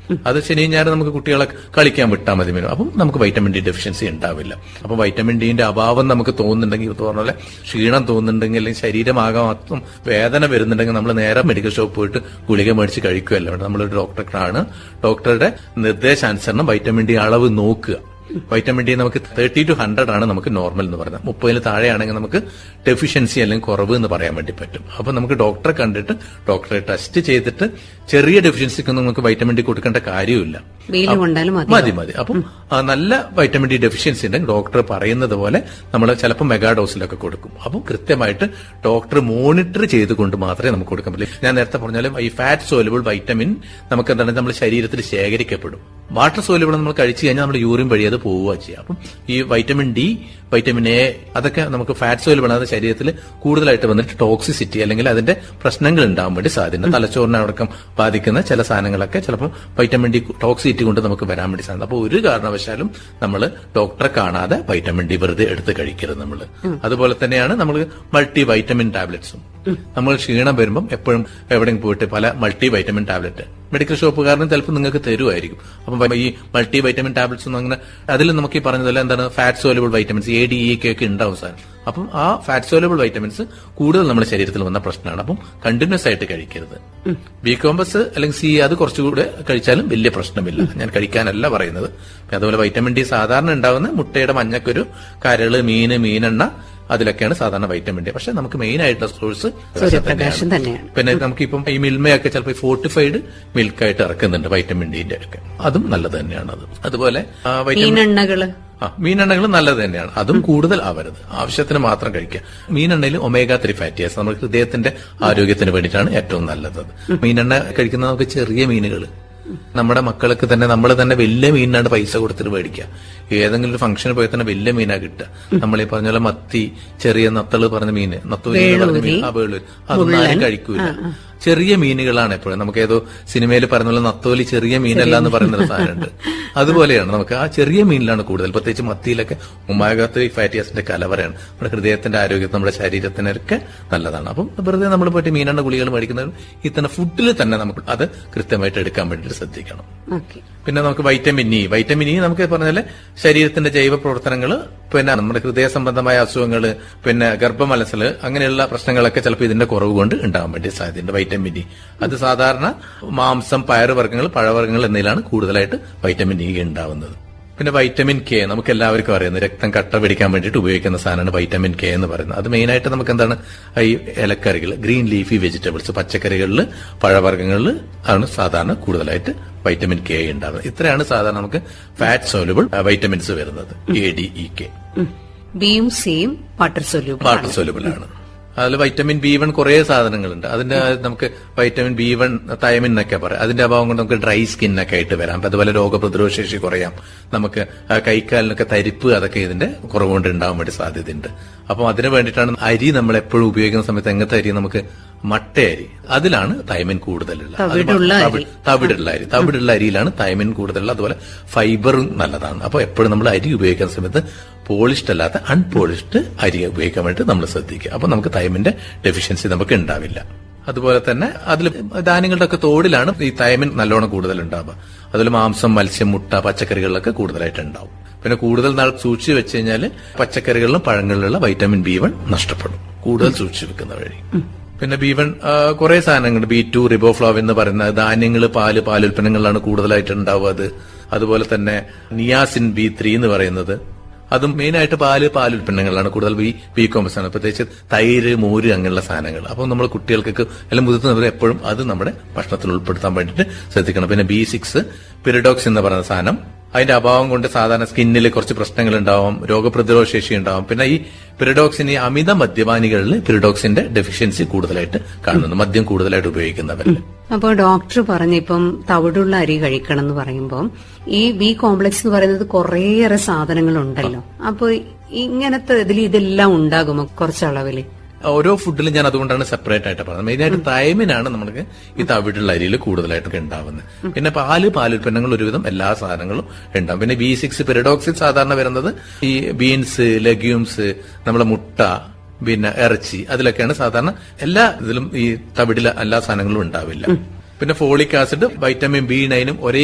അത് ശനി ഞായർ നമുക്ക് കുട്ടികളെ കളിക്കാൻ വിട്ടാൽ മതി വരും അപ്പം നമുക്ക് വൈറ്റമിൻ ഡി ഡെഫിഷ്യൻസി ഉണ്ടാവില്ല അപ്പം വൈറ്റമിൻ ഡിന്റെ അഭാവം നമുക്ക് തോന്നുന്നുണ്ടെങ്കിൽ ഇത് പറഞ്ഞ പോലെ ക്ഷീണം തോന്നുന്നുണ്ടെങ്കിൽ അല്ലെങ്കിൽ ശരീരമാകെ മൊത്തം വേദന വരുന്നുണ്ടെങ്കിൽ നമ്മൾ നേരെ മെഡിക്കൽ ഷോപ്പ് പോയിട്ട് ഗുളിക മേടിച്ച് കഴിക്കുകയല്ല വേണ്ടത് നമ്മളൊരു ഡോക്ടറെ കാണുക ഡോക്ടറുടെ നിർദ്ദേശാനുസരണം വൈറ്റമിൻ ഡി അളവ് നോക്കുക വൈറ്റമിൻ ഡി നമുക്ക് തേർട്ടി ടു ഹൺഡ്രഡ് ആണ് നമുക്ക് നോർമൽ എന്ന് പറയുന്നത് മുപ്പതിന് താഴെയാണെങ്കിൽ നമുക്ക് ഡെഫിഷ്യൻസി അല്ലെങ്കിൽ കുറവ് എന്ന് പറയാൻ വേണ്ടി പറ്റും അപ്പൊ നമുക്ക് ഡോക്ടറെ കണ്ടിട്ട് ഡോക്ടറെ ടെസ്റ്റ് ചെയ്തിട്ട് ചെറിയ ഡെഫിഷ്യൻസിക്കൊന്നും നമുക്ക് വൈറ്റമിൻ ഡി കൊടുക്കേണ്ട കാര്യമില്ല വെയിൽ കൊണ്ടാലും മതി മതി മതി അപ്പം ആ, നല്ല വൈറ്റമിൻ ഡി ഡെഫിഷ്യൻസി ഉണ്ടെങ്കിൽ ഡോക്ടർ പറയുന്നത് പോലെ നമ്മൾ ചിലപ്പോൾ മെഗാ ഡോസിലൊക്കെ കൊടുക്കും അപ്പം കൃത്യമായിട്ട് ഡോക്ടർ മോണിറ്റർ ചെയ്തുകൊണ്ട് മാത്രമേ നമുക്ക് കൊടുക്കാൻ പറ്റൂ ഞാൻ നേരത്തെ പറഞ്ഞാലും ഈ ഫാറ്റ് സോലുബിൾ വൈറ്റമിൻ നമുക്ക് എന്താണ് നമ്മുടെ ശരീരത്തിൽ ശേഖരിക്കപ്പെടും വാട്ടർ സോലുബിൾ നമ്മൾ കഴിച്ചു കഴിഞ്ഞാൽ നമ്മുടെ യൂറിൻ വഴി അത് പോവുക ചെയ്യാം അപ്പം ഈ വൈറ്റമിൻ ഡി വൈറ്റമിൻ എ അതൊക്കെ നമുക്ക് ഫാറ്റ് സോലുബിൾ അത് ശരീരത്തിൽ കൂടുതലായിട്ട് വന്നിട്ട് ടോക്സിസിറ്റി അല്ലെങ്കിൽ അതിന്റെ പ്രശ്നങ്ങൾ ഉണ്ടാവാൻ വേണ്ടി സാധ്യത തലച്ചോറിനെ അടക്കം ബാധിക്കുന്ന ചില സാധനങ്ങളൊക്കെ ചിലപ്പോൾ വൈറ്റമിൻ ഡി ടോക്സിറ്റി കൊണ്ട് നമുക്ക് വരാൻ വേണ്ടി സാധ്യത അപ്പോൾ ഒരു കാരണവശാലും നമ്മൾ ഡോക്ടറെ കാണാതെ വൈറ്റമിൻ ഡി വെറുതെ എടുത്ത് കഴിക്കരുത് നമ്മൾ അതുപോലെ തന്നെയാണ് നമ്മൾ മൾട്ടി വൈറ്റമിൻ ടാബ്ലറ്റ്സും നമ്മൾ ക്ഷീണം വരുമ്പം എപ്പോഴും എവിടെയും പോയിട്ട് പല മൾട്ടി വൈറ്റമിൻ ടാബ്ലറ്റ് മെഡിക്കൽ ഷോപ്പുകാരനും ചിലപ്പോൾ നിങ്ങൾക്ക് തരുമായിരിക്കും അപ്പം ഈ മൾട്ടി വൈറ്റമിൻ ടാബ്ലറ്റ്സ് ഒന്നും അങ്ങനെ അതിൽ നമുക്ക് ഈ പറഞ്ഞതല്ല എന്താണ് fat soluble vitamins A D E K ഒക്കെ ഉണ്ടാവും സാധനം അപ്പം ആ ഫാറ്റ് സോലബിൾ വൈറ്റമിൻസ് കൂടുതൽ നമ്മുടെ ശരീരത്തിൽ വന്ന പ്രശ്നമാണ് അപ്പം കണ്ടിന്യൂസ് ആയിട്ട് കഴിക്കരുത് ബി കോമ്പസ് അല്ലെങ്കിൽ സി അത് കുറച്ചുകൂടെ കഴിച്ചാലും വലിയ പ്രശ്നമില്ല ഞാൻ കഴിക്കാനല്ല പറയുന്നത് പിന്നെ അതുപോലെ വൈറ്റമിൻ ഡി സാധാരണ ഉണ്ടാവുന്ന മുട്ടയുടെ മഞ്ഞക്കുരു കരള് മീന് മീനെണ്ണ അതിലൊക്കെയാണ് സാധാരണ വൈറ്റമിൻ ഡി പക്ഷെ നമുക്ക് മെയിൻ ആയിട്ടുള്ള സോഴ്സ് സൂര്യപ്രകാശം തന്നെയാണ് പിന്നെ നമുക്കിപ്പം ഈ മിൽമയൊക്കെ ചിലപ്പോൾ ഫോർട്ടിഫൈഡ് മിൽക്കായിട്ട് ഇറക്കുന്നുണ്ട് വൈറ്റമിൻ ഡിന്റെ ഒക്കെ അതും നല്ലത് തന്നെയാണ് അത് അതുപോലെ ആ, വൈറ്റമിൻ മീനെണ്ണകള് ആ മീനെണ്ണകൾ നല്ലത് തന്നെയാണ് അതും കൂടുതൽ ആവരുത് ആവശ്യത്തിന് മാത്രം കഴിക്കുക മീനെണ്ണയിൽ ഒമേഗ ത്രീ ഫാറ്റി ആസിഡ് നമ്മുടെ ഹൃദയത്തിന്റെ ആരോഗ്യത്തിന് വേണ്ടിയിട്ടാണ് ഏറ്റവും നല്ലത് അത് മീനെണ്ണ കഴിക്കുന്ന നമുക്ക് ചെറിയ മീനുകൾ നമ്മുടെ മക്കൾക്ക് തന്നെ നമ്മൾ തന്നെ വലിയ മീനിനാണ് പൈസ കൊടുത്തിട്ട് മേടിക്കുക ഏതെങ്കിലും ഒരു ഫംഗ്ഷന് പോയി തന്നെ വലിയ മീനാ കിട്ടുക നമ്മൾ ഈ പറഞ്ഞ പോലെ മത്തി ചെറിയ നത്തള് പറഞ്ഞ മീന് നത്തൂരി എന്ന് പറഞ്ഞ മീൻ ആ വേളൂര് അതൊന്നും ആരും കഴിക്കൂല ചെറിയ മീനുകളാണ് എപ്പോഴും നമുക്ക് ഏതോ സിനിമയിൽ പറഞ്ഞ പോലെ നത്തോലി ചെറിയ മീനല്ല എന്ന് പറയുന്ന ഒരു സാധനമുണ്ട് അതുപോലെയാണ് നമുക്ക് ആ ചെറിയ മീനിലാണ് കൂടുതൽ പ്രത്യേകിച്ച് മത്തിയിലൊക്കെ ഉമാഗാത്ത ഫാറ്റി ആസിഡിന്റെ കലവറയാണ് നമ്മുടെ ഹൃദയത്തിന്റെ ആരോഗ്യത്തിന് നമ്മുടെ ശരീരത്തിനൊക്കെ നല്ലതാണ് അപ്പം വെറുതെ നമ്മൾ പോയിട്ട് മീനെണ്ണ ഗുളികൾ മേടിക്കുന്നത് ഇത്തന്നെ ഫുഡിൽ തന്നെ നമുക്ക് അത് കൃത്യമായിട്ട് എടുക്കാൻ വേണ്ടിയിട്ട് ശ്രദ്ധിക്കണം ഓക്കെ പിന്നെ നമുക്ക് വൈറ്റമിൻ ഇ വൈറ്റമിൻ ഇ നമുക്ക് പറഞ്ഞാല് ശരീരത്തിന്റെ ജൈവ പ്രവർത്തനങ്ങൾ പിന്നെ നമ്മുടെ ഹൃദയ സംബന്ധമായ അസുഖങ്ങൾ പിന്നെ ഗർഭമലസല് അങ്ങനെയുള്ള പ്രശ്നങ്ങളൊക്കെ ചിലപ്പോൾ ഇതിന്റെ കുറവ് കൊണ്ട് ഉണ്ടാകാൻ വേണ്ടി സാധ്യതയുണ്ട് വൈറ്റമിൻ ഇ അത് സാധാരണ മാംസം പയറുവർഗ്ഗങ്ങൾ പഴവർഗ്ഗങ്ങൾ എന്നിവയിലാണ് കൂടുതലായിട്ട് വൈറ്റമിൻ ഇ ഉണ്ടാവുന്നത് പിന്നെ വൈറ്റമിൻ കെ നമുക്ക് എല്ലാവർക്കും അറിയുന്നത് രക്തം കട്ട പിടിക്കാൻ വേണ്ടിയിട്ട് ഉപയോഗിക്കുന്ന സാധനമാണ് വൈറ്റമിൻ കെ എന്ന് പറയുന്നത് അത് മെയിനായിട്ട് നമുക്ക് എന്താണ് ഈ ഇലക്കറികൾ ഗ്രീൻ ലീഫി വെജിറ്റബിൾസ് പച്ചക്കറികളിൽ പഴവർഗ്ഗങ്ങളിൽ ആണ് സാധാരണ കൂടുതലായിട്ട് വൈറ്റമിൻ കെ ഉണ്ടാവുന്നത് ഇത്രയാണ് സാധാരണ നമുക്ക് ഫാറ്റ് സോലുബിൾ വൈറ്റമിൻസ് വരുന്നത് എ ഡി ഇ കെ ബിയും സിയും വാട്ടർ സൊല്യൂബിൾ വാട്ടർ സോലുബിൾ ആണ് അതിൽ വൈറ്റമിൻ ബി വൺ കുറെ സാധനങ്ങളുണ്ട് അതിന്റെ നമുക്ക് വൈറ്റമിൻ ബി വൺ തൈമിൻ എന്നൊക്കെ പറയാം അതിന്റെ അഭാവം കൊണ്ട് നമുക്ക് ഡ്രൈ സ്കിൻ ഒക്കെ ആയിട്ട് വരാം അപ്പൊ അതുപോലെ രോഗപ്രതിരോധ ശേഷി കുറയാം നമുക്ക് ആ കൈക്കാലിനൊക്കെ തരിപ്പ് അതൊക്കെ ഇതിന്റെ കുറവ് കൊണ്ട് ഉണ്ടാവാൻ വേണ്ടി സാധ്യതയുണ്ട് അപ്പം അതിന് വേണ്ടിയിട്ടാണ് അരി നമ്മൾ എപ്പോഴും ഉപയോഗിക്കുന്ന സമയത്ത് എങ്ങനത്തെ അരി നമുക്ക് മട്ടയരി അതിലാണ് തൈമിൻ കൂടുതലുള്ള അത് തവിടുള്ള തവി- തവിടുള്ള അരി തവിടുള്ള അരിയിലാണ് തൈമിൻ കൂടുതലുള്ള അതുപോലെ ഫൈബറും നല്ലതാണ് അപ്പൊ എപ്പോഴും നമ്മൾ അരി ഉപയോഗിക്കുന്ന സമയത്ത് പോളിഷ്ഡ് അല്ലാത്ത അൺപോളിഷ്ഡ് അരി ഉപയോഗിക്കാൻ വേണ്ടി നമ്മൾ ശ്രദ്ധിക്കുക അപ്പൊ നമുക്ക് തൈമിന്റെ ഡെഫിഷ്യൻസി നമുക്ക് ഉണ്ടാവില്ല അതുപോലെ തന്നെ അതിൽ ധാന്യങ്ങളുടെ ഒക്കെ തോടിലാണ് ഈ തൈമിൻ നല്ലോണം കൂടുതൽ ഉണ്ടാവുക അതുപോലെ മാംസം മത്സ്യം മുട്ട പച്ചക്കറികളിലൊക്കെ കൂടുതലായിട്ട് ഉണ്ടാവും പിന്നെ കൂടുതൽ നാൾ സൂക്ഷിച്ചു വെച്ച് കഴിഞ്ഞാൽ പച്ചക്കറികളിലും പഴങ്ങളിലുള്ള വൈറ്റമിൻ ബി വൺ നഷ്ടപ്പെടും കൂടുതൽ സൂക്ഷിച്ചു വെക്കുന്ന വഴി പിന്നെ ബി വൺ കുറെ സാധനങ്ങൾ ബി ടു റിബോഫ്ലോവ് എന്ന് പറയുന്ന ധാന്യങ്ങൾ പാല് പാലുൽപ്പന്നങ്ങളിലാണ് കൂടുതലായിട്ട് ഉണ്ടാവുക അത് അതുപോലെ തന്നെ നിയാസിൻ ബി ത്രീ എന്ന് പറയുന്നത് അതും മെയിനായിട്ട് പാല് പാലുൽപ്പന്നങ്ങളാണ് കൂടുതൽ ബി ബി കോമേഴ്സ് ആണ് പ്രത്യേകിച്ച് തൈര് മോര് അങ്ങനെയുള്ള സാധനങ്ങൾ അപ്പോൾ നമ്മൾ കുട്ടികൾക്കൊക്കെ എല്ലാം മുതിർന്നവർ എപ്പോഴും അത് നമ്മുടെ ഭക്ഷണത്തിൽ ഉൾപ്പെടുത്താൻ വേണ്ടിയിട്ട് ശ്രദ്ധിക്കണം പിന്നെ ബി സിക്സ് പിരിഡോക്സ് എന്ന് പറയുന്ന സാധനം അതിന്റെ അഭാവം കൊണ്ട് സാധാരണ സ്കിന്നിൽ കുറച്ച് പ്രശ്നങ്ങൾ ഉണ്ടാവും രോഗപ്രതിരോധ ശേഷി ഉണ്ടാവും പിന്നെ ഈ പിരിഡോക്സിന് ഈ അമിത മദ്യപാനികളിൽ പിരിഡോക്സിന്റെ ഡെഫിഷ്യൻസി കൂടുതലായിട്ട് കാണുന്നു മദ്യം കൂടുതലായിട്ട് ഉപയോഗിക്കുന്നവരിൽ അപ്പോൾ ഡോക്ടർ പറഞ്ഞ ഇപ്പം തവിടുള്ള അരി കഴിക്കണം എന്ന് പറയുമ്പോൾ ഈ ബി കോംപ്ലക്സ് എന്ന് പറയുന്നത് കുറേയേറെ സാധനങ്ങളുണ്ടല്ലോ അപ്പൊ ഇങ്ങനത്തെ ഇതിൽ ഇതെല്ലാം ഉണ്ടാകുമോ കുറച്ചളവില് ഓരോ ഫുഡിലും ഞാൻ അതുകൊണ്ടാണ് സെപ്പറേറ്റ് ആയിട്ട് പറയുന്നത് മെയിനായിട്ട് തൈമിനാണ് നമുക്ക് ഈ തവിടുള്ള അരിയിൽ കൂടുതലായിട്ടൊക്കെ ഉണ്ടാവുന്നത് പിന്നെ പാല് പാലുൽപ്പന്നങ്ങൾ ഒരുവിധം എല്ലാ സാധനങ്ങളും ഉണ്ടാവും പിന്നെ ബി സിക്സ് പെരഡോക്സിൻ സാധാരണ വരുന്നത് ഈ ബീൻസ് ലഗ്യൂംസ് നമ്മളെ മുട്ട പിന്നെ ഇറച്ചി അതിലൊക്കെയാണ് സാധാരണ എല്ലാ ഇതിലും ഈ തവിടിലെ എല്ലാ സാധനങ്ങളും ഉണ്ടാവില്ല പിന്നെ ഫോളിക് ആസിഡ് വൈറ്റമിൻ ബി നയനും ഒരേ